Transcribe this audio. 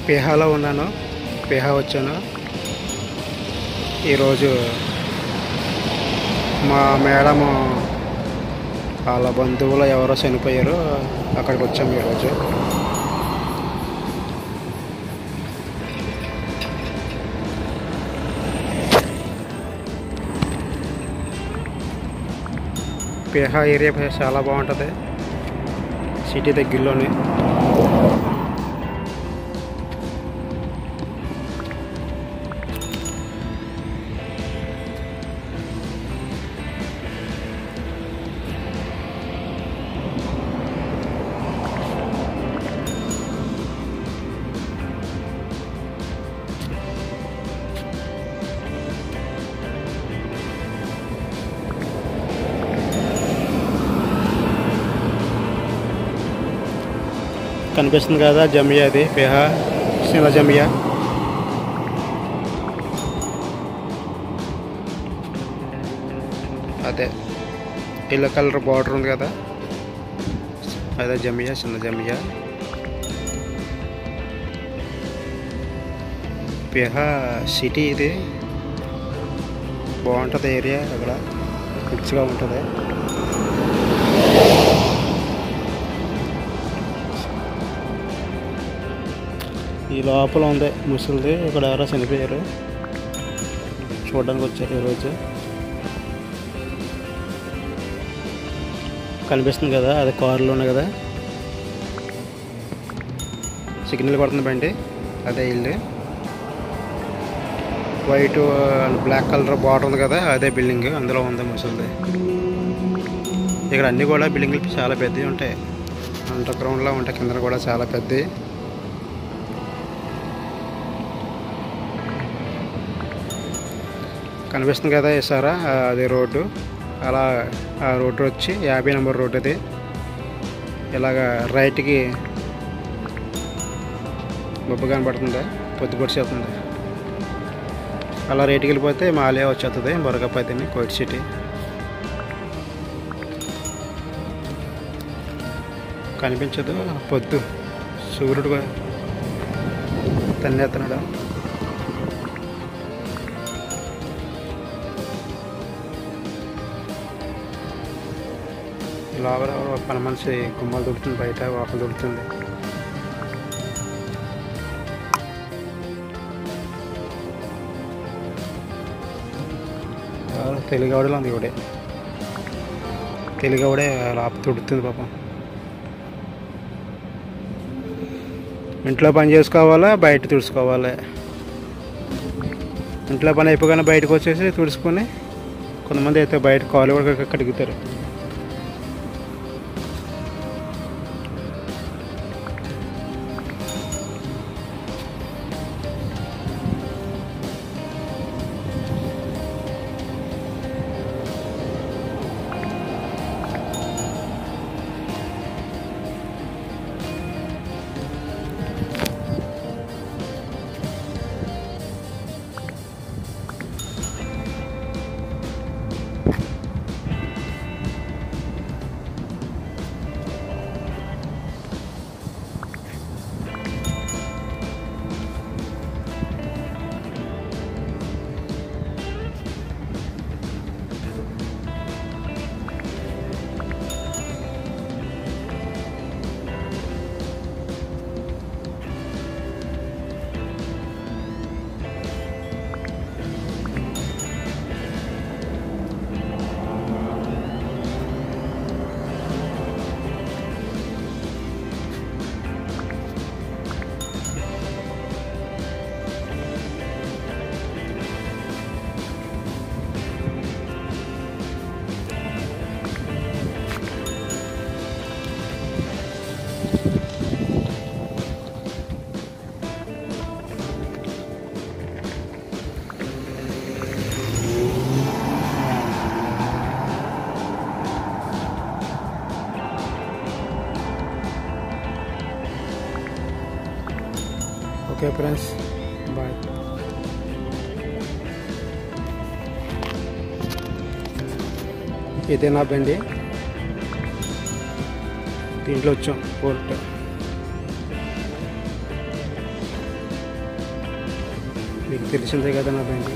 పేహాలో ఉన్నాను పేహా వచ్చాను ఈరోజు మా మేడము వాళ్ళ బంధువులు ఎవరో చనిపోయారు అక్కడికి వచ్చాము ఈరోజు పేహా ఏరియా చాలా బాగుంటుంది సిటీ దగ్గరలోనే కనిపిస్తుంది కదా జమియా అది పేహా చిన్న జమియా అదే ఎల్లో కలర్ బార్డర్ ఉంది కదా అదే జమియా చిన్న జమియా పేహా సిటీ ఇది బాగుంటుంది ఏరియా అక్కడ రిచ్గా ఉంటుంది ఈ లోపల ఉంది ముసలిది ఇక్కడ ఎవరో చనిపోయారు చూడడానికి వచ్చారు ఈరోజు కనిపిస్తుంది కదా అది కారులో ఉన్నాయి కదా సిగ్నల్ కొడుతుంది బండి అదే ఇల్లు white and black colour border ఉంది కదా అదే బిల్డింగ్ అందులో ఉంది ముసలిది ఇక్కడ అన్నీ కూడా బిల్డింగ్లు చాలా పెద్దవి ఉంటాయి అండర్ గ్రౌండ్లో ఉంటాయి కింద కూడా చాలా పెద్దవి కనిపిస్తుంది కదా సారా అది రోడ్డు అలా ఆ రోడ్డు వచ్చి యాభై నెంబర్ రోడ్డు అది ఇలాగ రైట్కి బొబ్బు కనబడుతుంది పొద్దు పొడిచేస్తుంది అలా రైట్కి వెళ్ళిపోతే మాలియా వచ్చేస్తుంది బొరగపతిని కోయిట్ సిటీ కనిపించదు పొద్దు సూర్యుడు తన్నేస్తున్నాడు లోపల ఒక పని మనిషి గుమ్మలు దొరుకుతుంది బయట ఒకరు దొరుకుతుంది తెలుగువాడలో ఉంది ఇవిడే తెలుగువాడే లోపల తుడుతుంది పాపం ఇంట్లో పని చేసుకోవాలా బయట తుడుచుకోవాలి ఇంట్లో పని అయిపోగానే బయటకు వచ్చేసి తుడుచుకొని కొంతమంది అయితే బయట కాలు కూడా కడుగుతారు ఓకే ఫ్రెండ్స్ బాయ్ ఇదే నా బండి దీంట్లో వచ్చాం పోర్ట్ మీకు తెలిసిందే కదా నా బ్యాంకు